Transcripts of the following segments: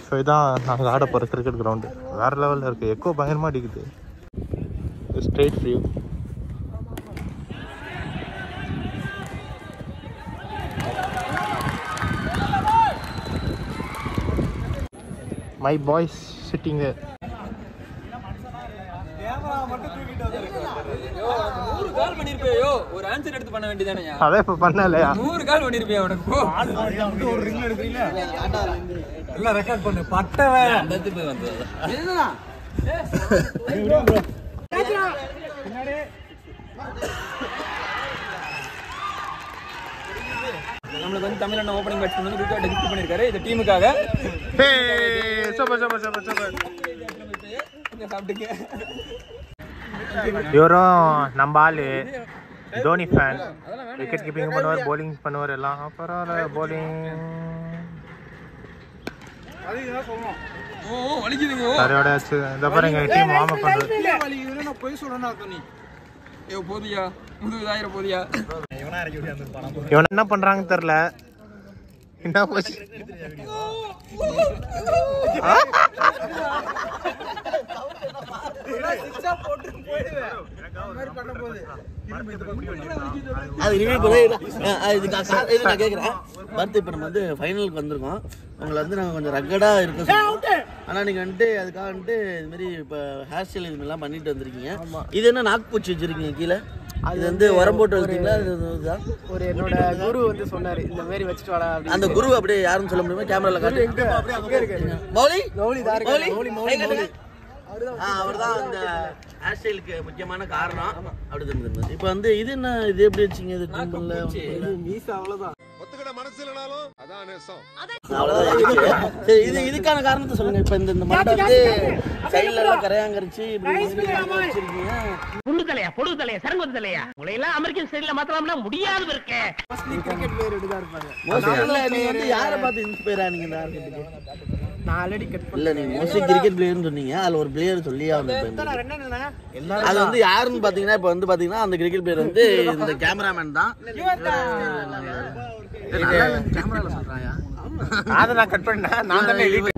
Five தான் நாங்கள் ஆட போகிற கிரிக்கெட் கிரவுண்டு வேறு லெவலில் இருக்குது எக்கோ பயங்கரமாக அடிக்குது straight view my boys sitting நூறு கால் பண்ணிருப்பியோ ஒரு ஆன்சர் எடுத்து பண்ண வேண்டியதானே அதே இப்போ பண்ணலையா நூறு கால் பண்ணிருப்பியா உனக்கு போ. எல்லாம் ரெக்கார்ட் பண்ணு பட்டவன் அந்த போய் வந்தது நம்மளுக்கு வந்து தமிழ் அண்ணன் ஓப்பனிங் பேட்ஸ்மேன் வந்து விக்கெட் ஹிட் பண்ணிருக்காரு இது டீமுக்காக hey super super super super இங்க சாப்பிட்டுக்க இவரும் நம்ம ஆளு தோனி ஃபேன் விக்கெட் கீப்பிங் பண்ணுவார் bowling பண்ணுவார் எல்லாம் பரவாயில்ல bowling ஓ ஓ, வலிக்குதுங்க ஓ தரையோட வச்சு இந்த பாருங்க டீம் வார்ம் அப் பண்ணுறது போய் சொல்லணும் நீ ஐயோ போதியா முதுகு இதாயிரம் போதியா இவன் என்ன பண்றாங்கன்னு தெரியல என்ன போச்சு அது இனிமே போதே இது கா- கா- இது நான் கேட்குறேன் பார்த்து இப்போ நம்ம வந்து ஃபைனலுக்கு வந்திருக்கோம் உங்களை வந்து நாங்கள் கொஞ்சம் ரக்கடாக இருக்க சொல்லுவோம் ஆனால் நீங்கள் வந்துட்டு அதுக்காக வந்துட்டு இது மாதிரி இப்போ ஹேர் ஸ்டைல் இது மாதிரிலாம் பண்ணிட்டு வந்திருக்கீங்க இது என்ன நாக்கு பூச்சி வச்சிருக்கீங்க கீழே அது வந்து உரம் போட்டு வச்சிங்களா இது இதுதான் ஒரு என்னோட குரு வந்து சொன்னாரு இந்த மாதிரி வச்சுட்டு வாடா அப்படின்னு அந்த குரு அப்படியே யாருன்னு சொல்ல முடியுமா கேமரால காட்டு மௌலி மௌலி தான் இருக்காரு. மௌலி, மௌலி, மௌலி. அவர் தான் அந்த ஹேர் ஸ்டைலுக்கு முக்கியமான காரணம் அப்படி தெரிஞ்சது இப்போ வந்து இது என்ன இது எப்படி வச்சீங்க இது கும்பல்ல அவ்வளவுதான் இருந்துச்சு. சரி இது இதுக்கான காரணத்தை சொல்லுங்க இப்போ இந்த இந்த மட்டை வந்து சைடுல எல்லாம் கரையாங்கரிச்சு இப்படி இப்படி வச்சிருக்கீங்க புல்லு தலையா பொழுது தலையா சரங்கு தலையா உங்களை எல்லாம் அமெரிக்கன் ஸ்டைல்ல மாத்தலாம்னா முடியாது இருக்கே கிரிக்கெட் பிளேயர் எடுத்தா இருப்பாரு மோஸ்ட்லி நீங்க வந்து யாரை பார்த்து இன்ஸ்பயர் ஆனீங்க இந்த ஆர்கிட்டுக்கு நான் ஆல்ரெடி கட் இல்ல நீங்க மோஸ்ட்லி கிரிக்கெட் பிளேயர்னு சொன்னீங்க அதுல ஒரு பிளேயர் சொல்லி அது வந்து யாருன்னு பாத்தீங்கன்னா இப்ப வந்து பாத்தீங்கன்னா அந்த கிரிக்கெட் பிளேயர் வந்து இந்த கேமராமேன் தான் கேமரால சொல்றாயா அதை நான் கட் பண்ணேன் நான் தானே edit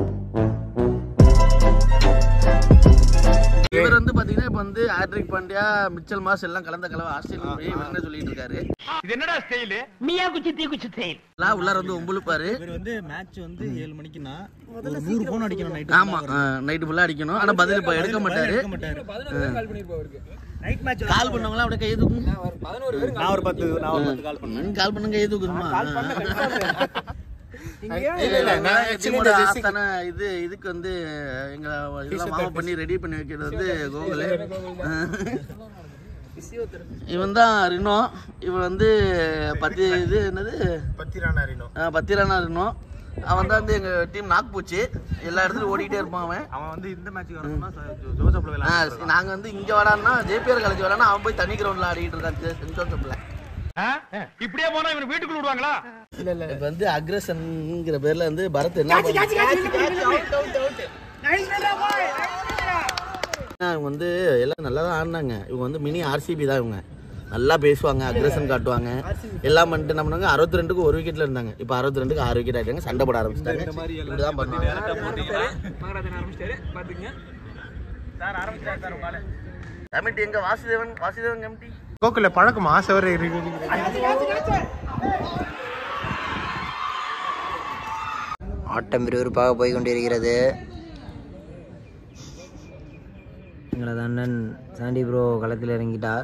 இவர் வந்து பாத்தீங்கன்னா இப்ப வந்து ஹாட்ரிக் பாண்டியா மிச்சல் மாஸ் எல்லாம் கலந்த கலவை ஆஸ்திரேலியா போய் இவர் என்ன சொல்லிட்டு இருக்காரு இது என்னடா ஸ்டைல் மியா குச்சி தீ குச்சி ஸ்டைல் எல்லாம் உள்ளார வந்து ஒம்புழுப்பாரு இவர் வந்து மேட்ச் வந்து ஏழு மணிக்குன்னா ஒரு நூறு போன் அடிக்கணும் நைட்டு ஆமா நைட்டு ஃபுல்லா அடிக்கணும் ஆனா பதில் இப்ப எடுக்க மாட்டாரு மாட்டாரு பதினோரு பேர் கால் பண்ணிருப்பா அவருக்கு நைட் மேட்ச் கால் பண்ணவங்களாம் அப்படியே கை தூக்கும் பதினோரு பேர் நான் ஒரு பத்து நான் ஒரு பத்து கால் ம், கால் பண்ணுங்க கை தூக்குமா இல்ல இல்ல நான் டீமோட ஆஸ்தான இது இதுக்கு வந்து எங்க இதெல்லாம் வார்ம் பண்ணி ரெடி பண்ணி வைக்கிறது வந்து கோகுல் இவன் தான் ரினோ இவன் வந்து பத்தி இது என்னது பத்திரானா ரினோ ஆ, பத்திரானா ரினோ அவன் தான் வந்து எங்க டீம் நாக்பூச்சி எல்லா இடத்துலயும் ஓடிட்டே இருப்பான் அவன் அவன் வந்து இந்த மேட்ச்சுக்கு வரணும்னா ஜோசப்ல ஆ, சரி, நாங்க வந்து இங்க விளாட்னா ஜேபிஆர் காலேஜ் விளாட்னா அவன் போய் தனி கிரவுண்ட்ல ஆடிட்டு இருக்கான் சென்ட் ஜோசப்ல இப்படியே போனா இவன் வீட்டுக்குள்ள விடுவாங்களா இப்ப வந்து அக்ரஷன்ங்கிற பேர்ல வந்து பரத் என்ன பண்ணான்? இவங்க வந்து எல்லாம் நல்லா தான் ஆடினாங்க இவங்க வந்து மினி ஆர்சிபி தான் இவங்க நல்லா பேசுவாங்க அக்ரஷன் காட்டுவாங்க எல்லாம் பண்ணிட்டு என்ன பண்ணாங்க அறுபத்தி ரெண்டுக்கு ஒரு விக்கெட்ல இருந்தாங்க இப்போ அறுபத்தி ரெண்டுக்கு ஆறு விக்கெட் ஆயிட்டாங்க சண்டை போட ஆரம்பிச்சிட்டாங்க இப்படிதான் பண்ணுவாங்க மகாராஜன் ஆரம்பிச்சிட்டாரு பாத்துங்க கமிட்டி எங்க வாசுதேவன் வாசுதேவன் கமிட்டி கோகுல பழக்கமா செவரை ஆட்டம் விறுவிறுப்பாக போய் கொண்டிருக்கிறது எங்களது அண்ணன் சாண்டி ப்ரோ களத்தில் இறங்கிட்டார்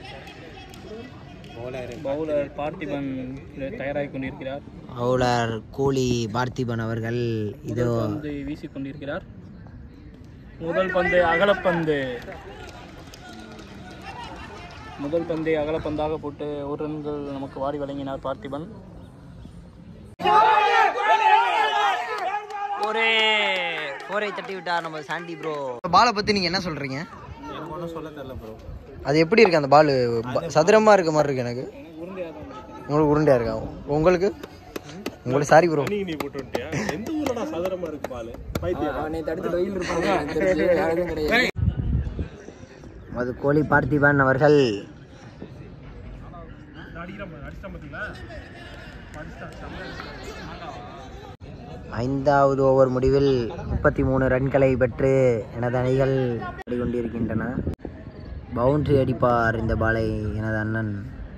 பவுலர் பார்த்திபன் தயாராகி கொண்டிருக்கிறார் பவுலர் கோலி பார்த்திபன் அவர்கள் இதோ பந்து வீசிக் கொண்டிருக்கிறார் முதல் பந்து அகலப்பந்து முதல் பந்தை அகலப்பந்தாக போட்டு ஒரு ரன்கள் நமக்கு வாரி வழங்கினார் பார்த்திபன் ஒரே ஃபோரை தட்டி விட்டார் நம்ம சாண்டி ப்ரோ பாலை பற்றி நீங்கள் என்ன சொல்கிறீங்க அது எப்படி இருக்கு அந்த பால் சதுரமாக இருக்க மாதிரி இருக்கு எனக்கு உங்களுக்கு உருண்டையா இருக்கா உங்களுக்கு உங்களுக்கு சாரி ப்ரோ அவனை தடுத்து வெயில் இருப்பாங்க எனக்கு தெரிஞ்சு யாரும் கிடையாது அது கோலி பார்த்திபன் அவர்கள் ஐந்தாவது ஓவர் முடிவில் முப்பத்தி மூணு ரன்களை பெற்று எனது அணிகள் கொண்டிருக்கின்றன பவுண்டரி அடிப்பார் இந்த பாலை எனது அண்ணன்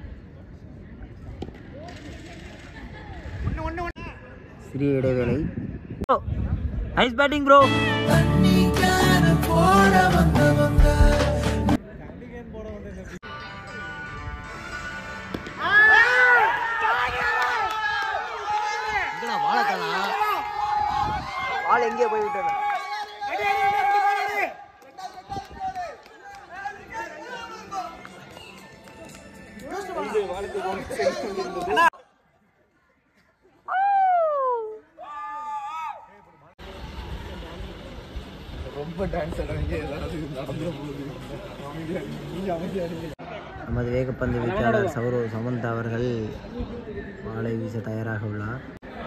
சிறிய இடைவேளை நைஸ் பேட்டிங் ப்ரோ பால் எங்கே போய் விட்டது நமது வேகப்பந்து வீச்சாளர் சௌரவ் சமந்த் அவர்கள் வாளை வீச தயாராக உள்ளார்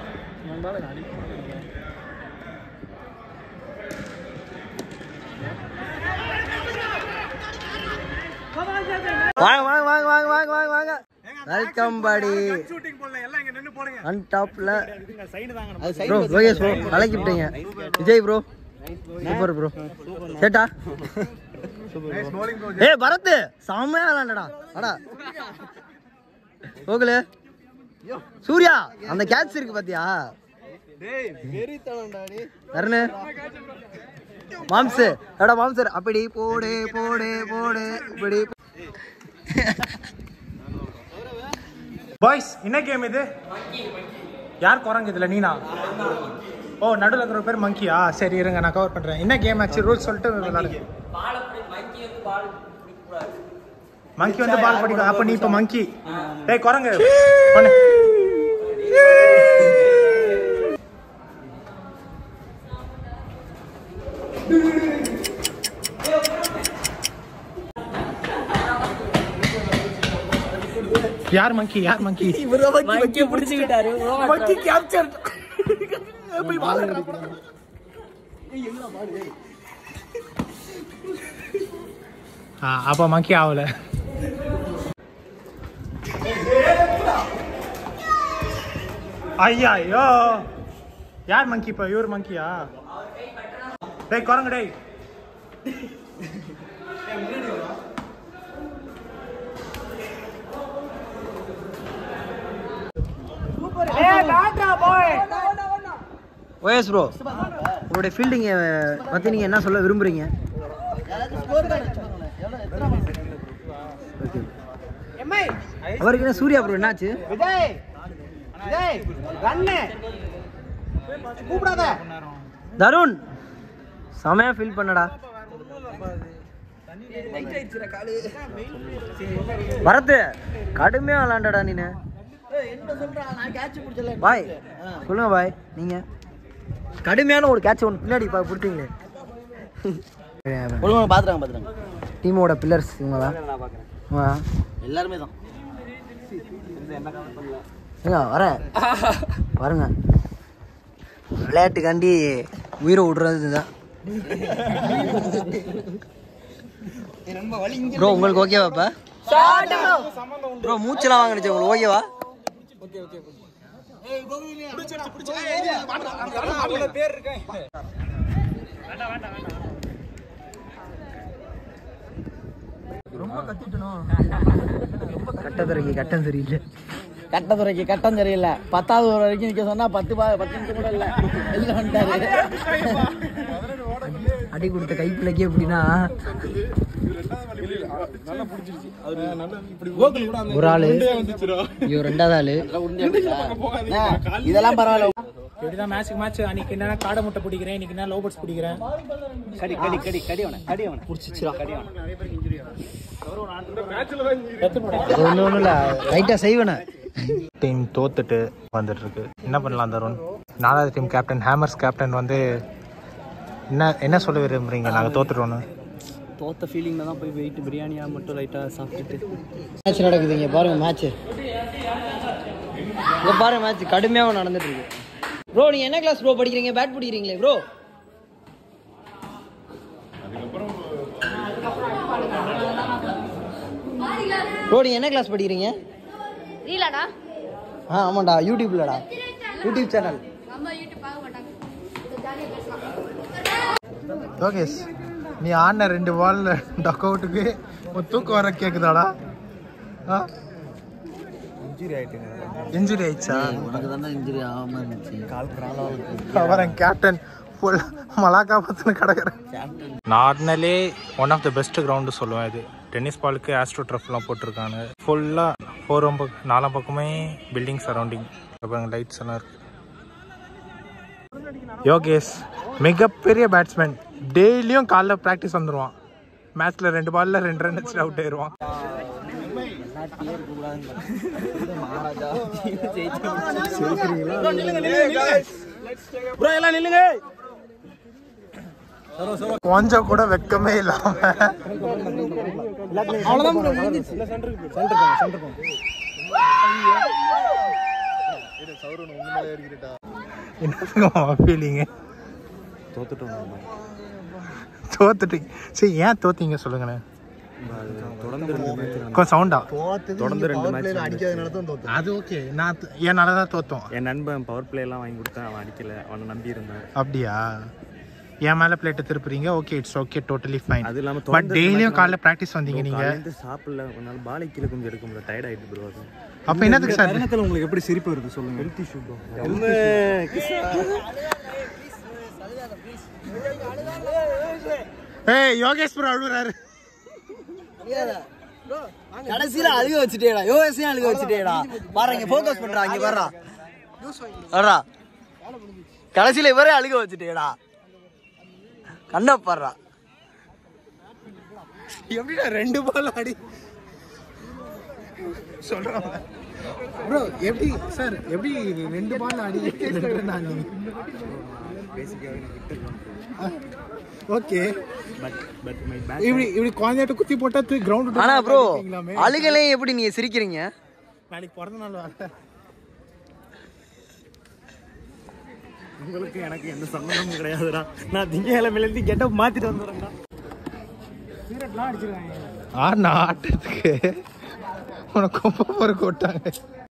வாங்க வாங்க வாங்க வாங்க வாங்க வாங்க வாங்க வெல்கம் பாடி அன் டாப்ல ப்ரோ லோகேஷ் ப்ரோ கலக்கிட்டீங்க விஜய் ப்ரோ சூப்பர் ப்ரோ சேட்டா ஏய் பரத் செம்மையா விளாண்டடா அடா கோகுலு சூர்யா அந்த கேட்ச் இருக்கு பாத்தியா தருணு மாம்சு எடா மாம்சர் அப்படி போடு போடு போடு இப்படி பாய்ஸ் என்ன கேம் இது யார் குரங்கு இதுல நீனா ஓ நடுவில் இருக்கிற பேர் மங்கியா சரி இருங்க நான் கவர் பண்றேன் என்ன கேம் ஆச்சு ரூல்ஸ் சொல்லிட்டு விளையாடுங்க மங்கி வந்து பால் பிடிக்கும் அப்ப நீ இப்ப மங்கி டேய் குரங்கு பண்ணு யார் மங்கி யார் மங்கி மங்கி கேப்சர் அப்ப மங்கி ஆகல ஐயா ஐயோ யார் மங்கி இப்ப இவர் மங்கியா டேய் குரங்கு டேய் ஓஎஸ் ப்ரோ உங்களுடைய ஃபீல்டிங்கை பற்றி நீங்கள் என்ன சொல்ல விரும்புகிறீங்க அவருக்கு என்ன சூர்யா ப்ரோ என்னாச்சு தருண் செமையா ஃபீல் பண்ணடா வரத்து கடுமையா விளாண்டடா நீனு பாய் சொல்லுங்க பாய் நீங்க கடுமையான ஒரு கேட்ச் ஒன்று பின்னாடி பா பிடிச்சிங்களே ஒழுங்கு பாத்துறாங்க பாத்துறாங்க டீமோட பில்லர்ஸ் இவங்க தான் இவங்க தான். எல்லாருமே தான் ஏங்க வரேன் வருங்க விளையாட்டுக்காண்டி உயிரை விடுறது இதுதான் ப்ரோ உங்களுக்கு ஓகேவா இப்ப ப்ரோ மூச்செல்லாம் வாங்கினுச்சு உங்களுக்கு ஓகேவா ரொம்ப கத்திட்டணும் கட்டதுறைக்கு கட்டம் சரியில்லை கட்டத்துறைக்கு கட்டம் தெரியல பத்தாவது ஒரு வரைக்கும் நிக்க சொன்னா பத்து பா பத்து நிமிஷம் கூட இல்ல வெளில வந்துட்டாரு அடி கொடுத்த கைப்பிள்ளைக்கு எப்படின்னா ஒரு ஆளு ஐயோ ரெண்டாவது ஆளு இதெல்லாம் பரவாயில்ல இப்படிதான் மேட்ச்சுக்கு மேட்ச் அன்னைக்கு என்ன காடை முட்டை பிடிக்கிறேன் இன்னைக்கு என்ன லவ் பேர்ட்ஸ் பிடிக்கிறேன் கடி கடி கடி கடி அவன கடி அவன புடிச்சிச்சுடா கடி ஒன்றும் ஒன்றும் இல்லை லைட்டாக செய்வேனே டீம் தோத்துட்டு வந்துட்டு இருக்கு என்ன பண்ணலாம் தருண் நாலாவது டீம் கேப்டன் ஹேமர்ஸ் கேப்டன் வந்து என்ன என்ன சொல்ல விரும்புறீங்க நாங்கள் தோத்துட்டோன்னு தோத்த ஃபீலிங்ல தான் போய் வெயிட் பிரியாணியா மட்டும் லைட்டா சாப்பிட்டுட்டு மேட்ச் நடக்குது இங்கே பாருங்க மேட்ச் இங்கே பாருங்க மேட்ச் கடுமையாக நடந்துட்டு இருக்கு ப்ரோ நீங்கள் என்ன கிளாஸ் ப்ரோ படிக்கிறீங்க பேட் பிடிக்கிறீங்களே ப்ரோ ப்ரோ நீங்கள் என்ன கிளாஸ் படிக்கிறீங்க ரீலாடா ஆ ஆமாண்டா யூடியூப்லடா யூடியூப் சேனல் அம்மா யூடியூப் பார்க்க மாட்டாங்க யோகேஷ் நீ ஆடின ரெண்டு பால்ல டக் அவுட்டுக்கு உன் தூக்கம் வர கேக்குதாடா ஆ இன்ஜுரி ஆயிடுச்சா உனக்கு தானே இன்ஜுரி ஆகாம இருந்துச்சு கால் கிராலாக அவன் கேப்டன் ஃபுல் மலாக்கா பத்துன்னு கிடக்குறேன் நார்மலே one of the best ground சொல்லுவேன் இது டென்னிஸ் பாலுக்கு ஆஸ்ட்ரோ ட்ரஃப்லாம் போட்டிருக்காங்க ஃபுல்லாக ஃபோர் ரொம்ப நாலாம் பக்கமே பில்டிங் சரௌண்டிங் அப்புறம் லைட்ஸ் எல்லாம் இருக்கு யோகேஷ் மிகப்பெரிய பேட்ஸ்மேன் டெய்லியும் காலைல ப்ராக்டிஸ் வந்துடுவான் மேட்ச்ல ரெண்டு பால்ல ரெண்டு ரன் வச்சு அவுட் ஆயிடுவான் ப்ரோ எல்லாம் நில்லுங்க கொஞ்சம் கூட வெக்கமே இல்லாம என்னங்க ஃபீலிங்கு தோத்துட்டீங்க சரி ஏன் தோத்தீங்க சொல்லுங்களேன் கொஞ்சம் சவுண்டா தொடர்ந்து ரெண்டு மேட்ச் அடிக்காதனால தான் தோத்து அது ஓகே நான் த- என்னால தான் தோத்தோம் என் நண்பன் பவர் பிளே எல்லாம் வாங்கி கொடுத்தேன் அவன் அடிக்கல அவனை நம்பி இருந்தேன் அப்படியா என் மேல பிளேட்டை திருப்புறீங்க okay it's okay totally fine அது இல்லாம பட் தொடர்ந்து டெய்லியும் ரெண்டு காலைல ப்ராக்டிஸ் வந்தீங்க நீங்க காலையில சாப்பிடல ஒரு நாள் பாலை கீழே கொஞ்சம் எடுக்க முடியல டயர்ட் ஆயிட்டு ப்ரோ அது அப்ப என்னதுக்கு சார் தருணத்தில் உங்களுக்கு எப்படி சிரிப்பு வருது சொல்லுங்க ஹெல்த் இஷ்யூ ப்ரோ ஏய் யோகேஷ் ப்ரோ அழுகுறாரு கடைசியில அழுக வச்சுட்டேடா யோகேஷையும் அழுக வச்சுட்டேடா பாருங்க ஃபோக்கஸ் பண்றா இங்க பாருடா வர்றா கடைசியில இவரே அழுக வச்சுட்டேடா கண்ணை பாடுறா எப்படிடா ரெண்டு பால் ஆடி சொல்றாங்க ப்ரோ எப்படி சார் எப்படி ரெண்டு பால் ஆடி ஓகே பட் பட் மை இப்படி இப்படி குழந்தையாட்ட குத்தி போட்டா தூக்கி கிரவுண்ட் ஆனா ப்ரோ அழுகலையும் எப்படி நீங்க சிரிக்கிறீங்க நாளைக்கு பிறந்த நாள் வர உங்களுக்கு எனக்கு எந்த சம்மந்தமும் கிடையாதுடா நான் திங்கக்கிழமையிலேருந்து கெட்டப் மாத்திட்டு வந்துடுறேன்டா ஆடின ஆட்டத்துக்கு உனக்கு கொம்ப பொறுக்க விட்டாங்க